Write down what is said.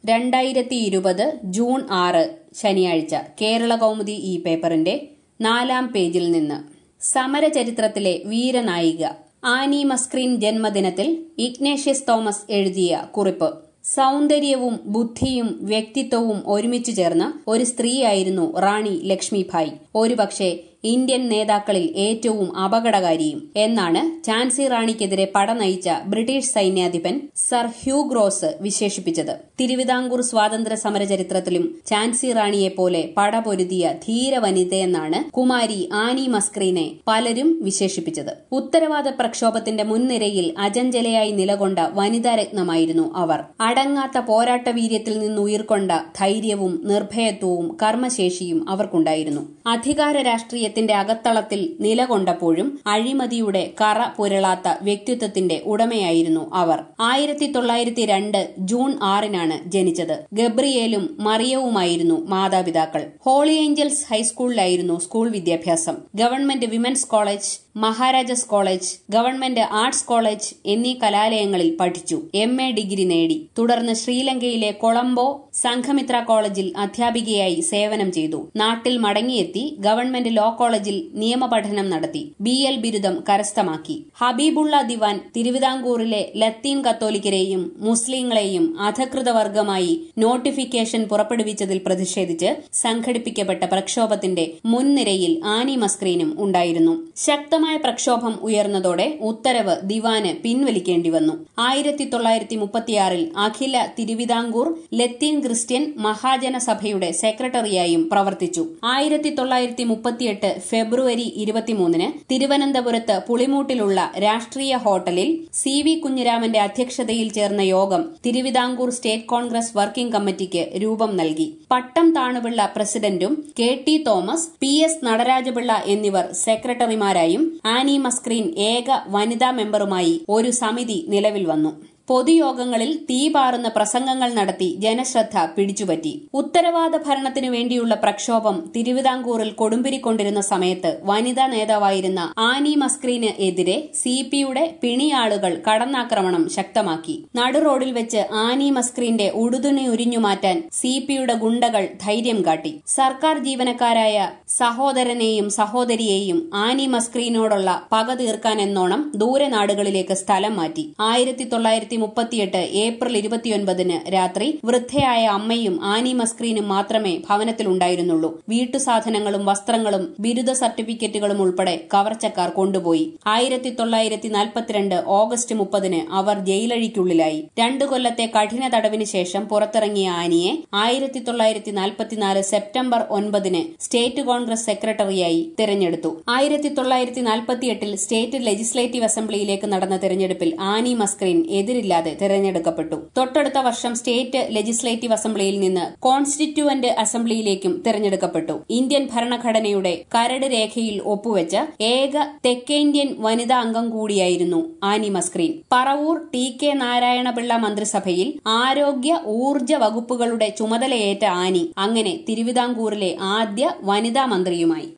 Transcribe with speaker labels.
Speaker 1: രണ്ടായിരത്തി ഇരുപത് ജൂൺ ആറ് ശനിയാഴ്ച കേരള കൗമുദി ഈ പേപ്പറിന്റെ നാലാം പേജിൽ നിന്ന് സമരചരിത്രത്തിലെ വീരനായിക ആനി മസ്ക്രീൻ ജന്മദിനത്തിൽ ഇഗ്നേഷ്യസ് തോമസ് എഴുതിയ കുറിപ്പ് സൗന്ദര്യവും ബുദ്ധിയും വ്യക്തിത്വവും ഒരുമിച്ചു ചേർന്ന ഒരു സ്ത്രീയായിരുന്നു റാണി ലക്ഷ്മിഭായ് ഒരുപക്ഷെ ഇന്ത്യൻ നേതാക്കളിൽ ഏറ്റവും അപകടകാരിയും എന്നാണ് ഝാൻസി റാണിക്കെതിരെ പട നയിച്ച ബ്രിട്ടീഷ് സൈന്യാധിപൻ സർ ഹ്യൂഗ്രോസ് വിശേഷിപ്പിച്ചത് തിരുവിതാംകൂർ സ്വാതന്ത്ര്യ സമര ചരിത്രത്തിലും ഝാൻസി റാണിയെ പോലെ പടപൊരുതിയ ധീര വനിതയെന്നാണ് കുമാരി ആനി മസ്ക്രീനെ പലരും വിശേഷിപ്പിച്ചത് ഉത്തരവാദ പ്രക്ഷോഭത്തിന്റെ മുൻനിരയിൽ അജഞ്ചലയായി നിലകൊണ്ട വനിതാരത്നമായിരുന്നു അവർ അടങ്ങാത്ത പോരാട്ട വീര്യത്തിൽ നിന്നുയർക്കൊണ്ട ധൈര്യവും നിർഭയത്വവും കർമ്മശേഷിയും അവർക്കുണ്ടായിരുന്നു അധികാര രാഷ്ട്രീയ രാജ്യത്തിന്റെ അകത്തളത്തിൽ നിലകൊണ്ടപ്പോഴും അഴിമതിയുടെ കറ പുരളാത്ത വ്യക്തിത്വത്തിന്റെ ഉടമയായിരുന്നു അവർ ആയിരത്തി തൊള്ളായിരത്തി രണ്ട് ജൂൺ ആറിനാണ് ജനിച്ചത് ഗബ്രിയേലും മറിയവുമായിരുന്നു മാതാപിതാക്കൾ ഹോളി ഏഞ്ചൽസ് ഹൈസ്കൂളിലായിരുന്നു സ്കൂൾ വിദ്യാഭ്യാസം government women's college Maharaja's college government arts college എന്നീ കലാലയങ്ങളിൽ പഠിച്ചു എം എ ഡിഗ്രി നേടി തുടർന്ന് ശ്രീലങ്കയിലെ കൊളംബോ സംഘമിത്ര കോളേജിൽ അധ്യാപികയായി സേവനം ചെയ്തു നാട്ടിൽ മടങ്ങിയെത്തി ഗവൺമെന്റ് ലോ കോളേജിൽ നിയമപഠനം നടത്തി ബി എൽ ബിരുദം കരസ്ഥമാക്കി ഹബീബുള്ള ദിവാൻ തിരുവിതാംകൂറിലെ ലത്തീൻ കത്തോലിക്കരെയും മുസ്ലിങ്ങളെയും അധകൃത വർഗമായി നോട്ടിഫിക്കേഷൻ പുറപ്പെടുവിച്ചതിൽ പ്രതിഷേധിച്ച് സംഘടിപ്പിക്കപ്പെട്ട പ്രക്ഷോഭത്തിന്റെ മുൻനിരയിൽ ആനി മസ്ക്രീനും ഉണ്ടായിരുന്നു ശക്തമായ പ്രക്ഷോഭം ഉയർന്നതോടെ ഉത്തരവ് ദിവാന് പിൻവലിക്കേണ്ടി വന്നു ആയിരത്തി തൊള്ളായിരത്തി മുപ്പത്തിയാറിൽ അഖില തിരുവിതാംകൂർ ലത്തീൻ ക്രിസ്ത്യൻ മഹാജന സഭയുടെ സെക്രട്ടറിയായും പ്രവർത്തിച്ചു ആയിരത്തി തൊള്ളായിരത്തി മുപ്പത്തിയെട്ട് ഫെബ്രുവരി ഇരുപത്തിമൂന്നിന് തിരുവനന്തപുരത്ത് പുളിമൂട്ടിലുള്ള രാഷ്ട്രീയ ഹോട്ടലിൽ സി വി കുഞ്ഞിരാമന്റെ അധ്യക്ഷതയിൽ ചേർന്ന യോഗം തിരുവിതാംകൂർ സ്റ്റേറ്റ് കോൺഗ്രസ് വർക്കിംഗ് കമ്മിറ്റിക്ക് രൂപം നൽകി പട്ടം താണുപിള്ള പ്രസിഡന്റും K T Thomas P S Natarajapillai എന്നിവർ സെക്രട്ടറിമാരായും ആനി മസ്ക്രീൻ ഏക വനിതാ മെമ്പറുമായി ഒരു സമിതി നിലവിൽ വന്നു പൊതുയോഗങ്ങളിൽ തീപാറുന്ന പ്രസംഗങ്ങൾ നടത്തി ജനശ്രദ്ധ പിടിച്ചുപറ്റി ഉത്തരവാദ ഭരണത്തിനു വേണ്ടിയുള്ള പ്രക്ഷോഭം തിരുവിതാംകൂറിൽ കൊടുമ്പിരിക്കൊണ്ടിരുന്ന സമയത്ത് വനിതാ നേതാവായിരുന്ന ആനി മസ്ക്രീന് എതിരെ സി പിയുടെ പിണിയാളുകൾ കടന്നാക്രമണം ശക്തമാക്കി നടുറോഡിൽ വെച്ച് ആനി മസ്ക്രീന്റെ ഉടുതുണി ഉരിഞ്ഞുമാറ്റാൻ സി പിയുടെ ഗുണ്ടകൾ ധൈര്യം കാട്ടി സർക്കാർ ജീവനക്കാരായ സഹോദരനെയും സഹോദരിയെയും ആനി മസ്ക്രീനോടുള്ള പക തീർക്കാനെന്നോണം ദൂരെ നാടുകളിലേക്ക് സ്ഥലം മാറ്റി ആയിരത്തി തൊള്ളായിരത്തി മുപ്പത്തിയെട്ട് ഏപ്രിൽ ഇരുപത്തിയൊൻപതിന് രാത്രി വൃദ്ധയായ അമ്മയും ആനി മസ്ക്രീനും മാത്രമേ ഭവനത്തിലുണ്ടായിരുന്നുള്ളൂ വീട്ടുസാധനങ്ങളും വസ്ത്രങ്ങളും ബിരുദ സർട്ടിഫിക്കറ്റുകളും ഉൾപ്പെടെ കവർച്ചക്കാർ കൊണ്ടുപോയി ആയിരത്തി തൊള്ളായിരത്തി നാൽപ്പത്തിരണ്ട് ഓഗസ്റ്റ് മുപ്പതിന് അവർ ജയിലഴിക്കുള്ളിലായി രണ്ടു കൊല്ലത്തെ കഠിന തടവിന് ശേഷം പുറത്തിറങ്ങിയ ആനിയെ ആയിരത്തി തൊള്ളായിരത്തി നാൽപ്പത്തിനാല് സെപ്റ്റംബർ ഒൻപതിന് സ്റ്റേറ്റ് കോൺഗ്രസ് സെക്രട്ടറിയായി തെരഞ്ഞെടുത്തു ആയിരത്തി തൊള്ളായിരത്തി നാൽപ്പത്തിയെട്ടിൽ സ്റ്റേറ്റ് ലെജിസ്ലേറ്റീവ് അസംബ്ലിയിലേക്ക് നടന്ന തെരഞ്ഞെടുപ്പിൽ ആനി മസ്ക്രീൻ എതിരില്ലാതെ തെരഞ്ഞെടുക്കപ്പെട്ടു തൊട്ടടുത്ത വർഷം സ്റ്റേറ്റ് ലെജിസ്ലേറ്റീവ് അസംബ്ലിയിൽ നിന്ന് കോൺസ്റ്റിറ്റ്യൂവന്റ് അസംബ്ലിയിലേക്കും തെരഞ്ഞെടുക്കപ്പെട്ടു ഇന്ത്യൻ ഭരണഘടനയുടെ കരട് രേഖയിൽ ഒപ്പുവെച്ച ഏക തെക്കേന്ത്യൻ വനിതാ അംഗം കൂടിയായിരുന്നു ആനി മസ്ക്രീൻ പറവൂർ ടി കെ നാരായണപിള്ള മന്ത്രിസഭയിൽ ആരോഗ്യ ഊർജ വകുപ്പുകളുടെ ചുമതലയേറ്റ ആനി അങ്ങനെ തിരുവിതാംകൂറിലെ ആദ്യ വനിതാ മന്ത്രിയുമായി